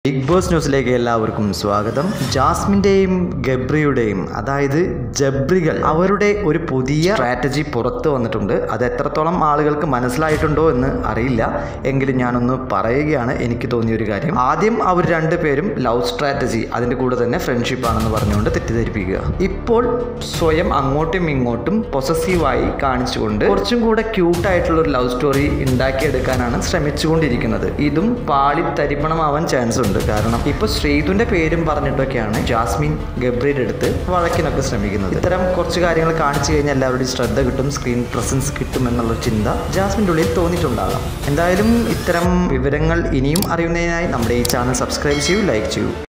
big boss ന്യൂസിലേക്ക് എല്ലാവർക്കും സ്വാഗതം ജാസ്മിൻ്റെയും ഗബ്രിയുടെയും അതായത് ജബ്രികൾ അവരുടെ ഒരു പുതിയ സ്ട്രാറ്റജി പുറത്തു വന്നിട്ടുണ്ട് അത് എത്രത്തോളം ആളുകൾക്ക് മനസ്സിലായിട്ടുണ്ടോ എന്ന് അറിയില്ല എങ്കിലും ഞാനൊന്ന് പറയുകയാണ് എനിക്ക് തോന്നിയ ഒരു കാര്യം ആദ്യം അവർ രണ്ടുപേരും ലവ് സ്ട്രാറ്റജി അതിൻ്റെ കൂടെ തന്നെ ഫ്രണ്ട്ഷിപ്പ് ആണെന്ന് പറഞ്ഞുകൊണ്ട് തെറ്റിദ്ധരിപ്പിക്കുക ഇപ്പോൾ സ്വയം അങ്ങോട്ടും ഇങ്ങോട്ടും പൊസസീവായി കാണിച്ചുകൊണ്ട് കുറച്ചും കൂടെ ക്യൂട്ടായിട്ടുള്ള ഒരു ലവ് സ്റ്റോറി ഉണ്ടാക്കിയെടുക്കാനാണ് ശ്രമിച്ചുകൊണ്ടിരിക്കുന്നത് ഇതും പാളി തരിപ്പണമാവാൻ ചാൻസ് ഉണ്ട് കാരണം ഇപ്പൊ ശ്രീതുന്റെ പേരും പറഞ്ഞിട്ടൊക്കെയാണ് ജാസ്മിൻ ഗബ്രിയുടെ അടുത്ത് വഴക്കിനൊക്കെ ശ്രമിക്കുന്നത് ഇത്തരം കുറച്ച് കാര്യങ്ങൾ കാണിച്ചു കഴിഞ്ഞാൽ എല്ലാവരുടെയും ശ്രദ്ധ കിട്ടും സ്ക്രീൻ പ്രസൻസ് കിട്ടും എന്നുള്ള ചിന്ത ജാസ്മിൻ്റെ ഉള്ളിൽ തോന്നിയിട്ടുണ്ടാകാം എന്തായാലും ഇത്തരം വിവരങ്ങൾ ഇനിയും അറിയുന്നതിനായി നമ്മുടെ ഈ ചാനൽ സബ്സ്ക്രൈബ് ചെയ്യൂ ലൈക്ക് ചെയ്യൂ